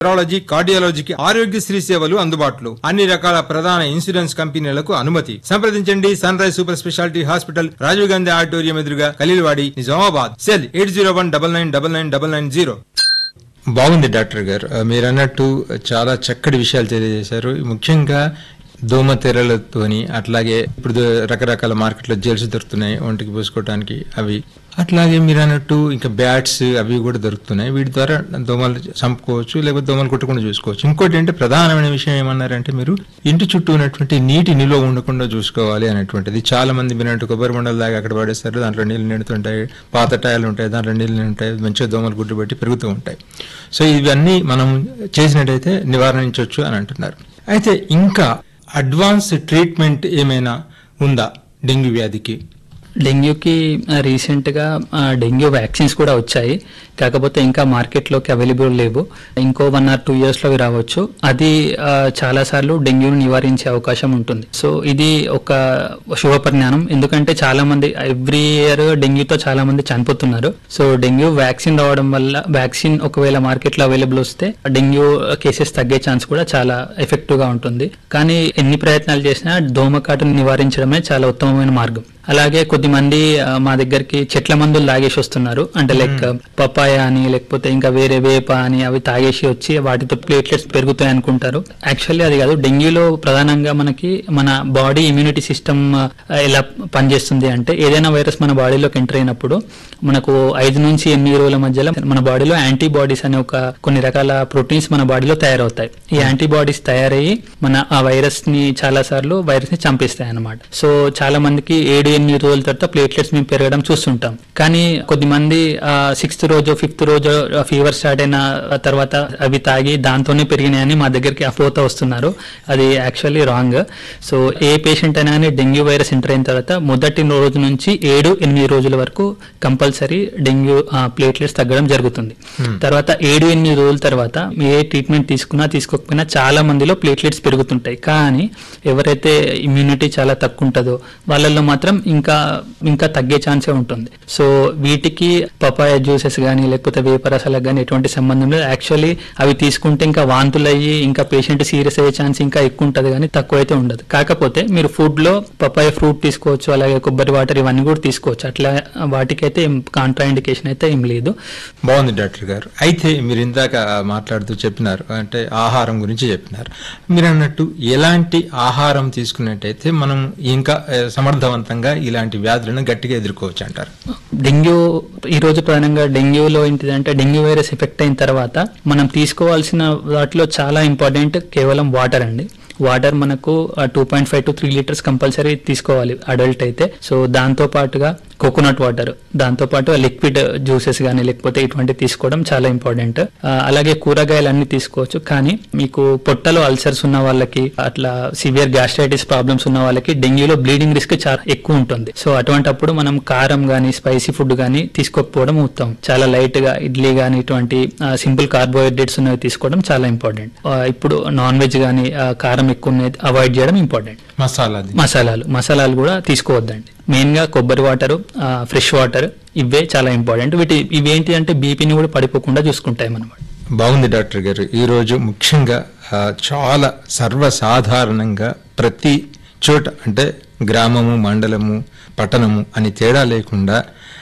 neurology కార్డియాలజీకి Aarogyasri సేవలు అందుబాటులో అన్ని రకాల ప్రధాన ఇన్సూరెన్స్ కంపెనీలకు అనుమతి సంప్రదించండి sunrise super speciality hospital Rajiv Gandhi auditorium ఎదురుగా Khaleelwadi Nizamabad cell eight zero one double nine double nine double nine zero బాగుంది డాక్టర్ గారు మీరు అన్నట్టు చాలా చక్కటి విషయాలు తెలియజేశారు ముఖ్యంగా దోమ తెరలతోని అట్లాగే ఇప్పుడు దో- రకరకాల మార్కెట్లో జెల్స్ దొరుకుతున్నాయి ఒంటికి పూసుకోవడానికి అవి అట్లాగే మీరు అన్నట్టు ఇంకా బ్యాట్స్ అవి కూడా దొరుకుతున్నాయి వీటి ద్వారా దోమలు చంపుకోవచ్చు లేకపోతే దోమలు కొట్టకుండా చూసుకోవచ్చు ఇంకోటి అంటే ప్రధానమైన విషయం ఏమన్నారంటే మీరు ఇంటి చుట్టూ ఉన్నటువంటి నీటి నిల్వ ఉండకుండా చూసుకోవాలి అనేటువంటిది చాలా మంది మీరు అన్నట్టు కొబ్బరి మండలు దాకా అక్కడ పడేస్తారు దాంట్లో నీళ్ళు నిండుతుంటాయి పాత టైర్లు ఉంటాయి దాంట్లో నీళ్ళు ఉంటాయి మంచిగా దోమలు గుడ్డు పెట్టి పెరుగుతూ ఉంటాయి సో ఇవన్నీ మనం చేసినట్టయితే నివారించవచ్చు అని అంటున్నారు అయితే ఇంకా అడ్వాన్స్ ట్రీట్మెంట్ ఏమైనా ఉందా డెంగ్యూ వ్యాధికి డెంగ్యూకి ఆ, రీసెంట్గా ఆ, డెంగ్యూ వ్యాక్సిన్స్ కూడా వచ్చాయి కాకపోతే ఇంకా మార్కెట్లోకి అవైలబుల్ లేవు ఇంకో వన్ ఆర్ టూ ఇయర్స్లో అవి రావచ్చు అది ఆ, చాలాసార్లు డెంగ్యూను నివారించే అవకాశం ఉంటుంది సో ఇది ఒక శుభ పరిణామం ఎందుకంటే చాలా మంది ఎవ్రీ ఇయర్ డెంగ్యూతో చాలా మంది చనిపోతున్నారు సో డెంగ్యూ వ్యాక్సిన్ రావడం వల్ల వ్యాక్సిన్ ఒకవేళ మార్కెట్లో అవైలబుల్ వస్తే డెంగ్యూ కేసెస్ తగ్గే ఛాన్స్ కూడా చాలా ఎఫెక్టివ్ గా ఉంటుంది కానీ ఎన్ని ప్రయత్నాలు చేసినా దోమకాటును నివారించడమే చాలా ఉత్తమమైన మార్గం అలాగే కొద్దిమంది ఆ, మా దగ్గరికి చెట్ల మందులు తాగేసి వస్తున్నారు అంటే లైక్ పపాయ అని లేకపోతే ఇంకా వేరే వేప అని అవి తాగేసి వచ్చి వాటితో ప్లేట్లెట్స్ పెరుగుతాయి అనుకుంటారు యాక్చువల్లీ అది కాదు డెంగ్యూలో ప్రధానంగా మనకి మన బాడీ ఇమ్యూనిటీ సిస్టమ్ ఎలా పనిచేస్తుంది అంటే ఏదైనా వైరస్ మన బాడీలోకి ఎంటర్ అయినప్పుడు మనకు ఐదు నుంచి ఎనిమిది రోజుల మధ్యలో మన బాడీలో యాంటీబాడీస్ అనే ఒక కొన్ని రకాల ప్రోటీన్స్ మన బాడీలో తయారవుతాయి ఈ యాంటీబాడీస్ తయారయ్యి మన ఆ వైరస్ ని చాలా సార్లు వైరస్ ని చంపేస్తాయి అన్నమాట సో చాలా మందికి ఏడు ఎనిమిది రోజుల తర్వాత ప్లేట్లెట్స్ మేము పెరగడం చూస్తుంటాం కానీ కొద్దిమంది సిక్స్త్ రోజు ఫిఫ్త్ రోజు ఫీవర్ స్టార్ట్ అయిన తర్వాత అవి తాగి దాంతోనే పెరిగినాయని మా దగ్గరికి అపోత వస్తున్నారు అది యాక్చువల్లీ రాంగ్ సో ఏ పేషెంట్ అయినా కానీ డెంగ్యూ వైరస్ ఎంటర్ అయిన తర్వాత మొదటి రోజు నుంచి ఏడు ఎనిమిది రోజుల వరకు కంపల్సరీ డెంగ్యూ ప్లేట్లెట్స్ తగ్గడం జరుగుతుంది తర్వాత ఏడు ఎనిమిది రోజుల తర్వాత ఏ ట్రీట్మెంట్ తీసుకున్నా తీసుకోకపోయినా చాలా మందిలో ప్లేట్లెట్స్ పెరుగుతుంటాయి కానీ ఎవరైతే ఇమ్యూనిటీ చాలా తక్కువ ఉంటుందో వాళ్ళల్లో మాత్రం ఇంకా ఇంకా తగ్గే ఛాన్సే ఉంటుంది సో వీటికి పపాయ జ్యూసెస్ కానీ లేకపోతే వేపరసాలకు కానీ ఎటువంటి సంబంధం లేదు యాక్చువల్లీ అవి తీసుకుంటే ఇంకా వాంతులు అయ్యి ఇంకా పేషెంట్ సీరియస్ అయ్యే ఛాన్స్ ఇంకా ఎక్కువ ఉంటుంది కానీ తక్కువ అయితే ఉండదు కాకపోతే మీరు ఫుడ్ లో పపాయ ఫ్రూట్ తీసుకోవచ్చు అలాగే కొబ్బరి వాటర్ ఇవన్నీ కూడా తీసుకోవచ్చు అట్లా వాటికైతే కాంట్రా ఇండికేషన్ అయితే ఏం లేదు బాగుంది డాక్టర్ గారు అయితే మీరు ఇందాక మాట్లాడుతూ చెప్పినారు అంటే ఆహారం గురించి చెప్పినారు మీరు అన్నట్టు ఎలాంటి ఆహారం తీసుకున్నట్టయితే మనం ఇంకా ఆ, సమర్థవంతంగా ఇలాంటి వ్యాధులను గట్టిగా ఎదుర్కోవచ్చు అంటారు డెంగ్యూ ఈ రోజు ప్రధానంగా డెంగ్యూలో ఏంటిదంటే డెంగ్యూ వైరస్ ఎఫెక్ట్ అయిన తర్వాత మనం తీసుకోవాల్సిన వాటిలో చాలా ఇంపార్టెంట్ కేవలం వాటర్ అండి వాటర్ మనకు two point five to three litres compulsory తీసుకోవాలి అడల్ట్ అయితే సో దాంతో పాటుగా కోకోనట్ వాటర్ దాంతో పాటు లిక్విడ్ జ్యూసెస్ కానీ లేకపోతే ఇటువంటి తీసుకోవడం చాలా ఇంపార్టెంట్ అలాగే కూరగాయలు అన్ని తీసుకోవచ్చు కానీ మీకు పొట్టలో అల్సర్స్ ఉన్న వాళ్ళకి అట్లా సివియర్ గ్యాస్ట్రైటిస్ ప్రాబ్లమ్స్ ఉన్న వాళ్ళకి డెంగ్యూలో బ్లీడింగ్ రిస్క్ చాలా ఎక్కువ ఉంటుంది సో అటువంటప్పుడు మనం కారం గానీ స్పైసీ ఫుడ్ గానీ తీసుకోకపోవడం ఉత్తమం చాలా లైట్ గా ఇడ్లీ గానీ ఇటువంటి సింపుల్ కార్బోహైడ్రేట్స్ ఉన్నవి తీసుకోవడం చాలా ఇంపార్టెంట్ ఇప్పుడు నాన్ వెజ్ గానీ ఆ, కారం ఎక్కువ ఉన్నది అవాయిడ్ చేయడం ఇంపార్టెంట్ మసాలాది మసాలాలు మసాలాలు కూడా తీసుకోవద్దండి మెయిన్ గా కొబ్బరి వాటర్ ఫ్రెష్ వాటర్ ఇవే చాలా ఇంపార్టెంట్ వీటి ఇవేంటి అంటే బీపీని కూడా పడిపోకుండా చూసుకుంటాయి మనమాట బాగుంది డాక్టర్ గారు ఈరోజు ముఖ్యంగా ఆ, చాలా సర్వసాధారణంగా ప్రతి చోట అంటే గ్రామము మండలము పట్టణము అని తేడా లేకుండా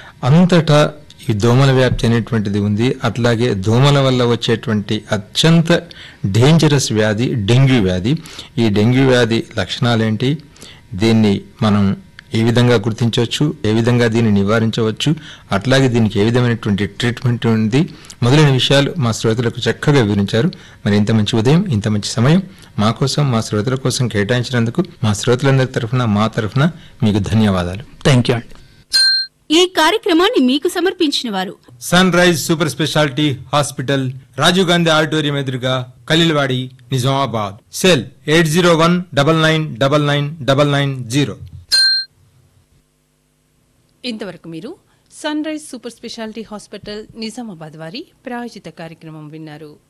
అంతటా ఈ దోమల వ్యాప్తి అనేటువంటిది ఉంది అట్లాగే దోమల వల్ల వచ్చేటువంటి అత్యంత డేంజరస్ వ్యాధి డెంగ్యూ వ్యాధి ఈ డెంగ్యూ వ్యాధి లక్షణాలేంటి దీన్ని మనం ఏ విధంగా గుర్తించవచ్చు ఏ విధంగా దీన్ని నివారించవచ్చు అట్లాగే దీనికి ఏ విధమైనటువంటి ట్రీట్మెంట్ ఉంది మొదలైన విషయాలు మా శ్రోతలకు చక్కగా వివరించారు మరి ఇంత మంచి ఉదయం ఇంత మంచి సమయం మా కోసం మా శ్రోతల కోసం కేటాయించినందుకు మా శ్రోతలందరి తరఫున మా తరఫున మీకు ధన్యవాదాలు థ్యాంక్ యూ అండి ఈ కార్యక్రమాన్ని మీకు సమర్పించిన వారు sunrise super speciality hospital Rajiv Gandhi auditorium ఎదురుగా Khaleelwadi Nizamabad cell eight zero one double nine double nine double nine zero ఇంతవరకు మీరు sunrise super speciality hospital Nizamabad వారి ప్రాయోజిత కార్యక్రమం విన్నారు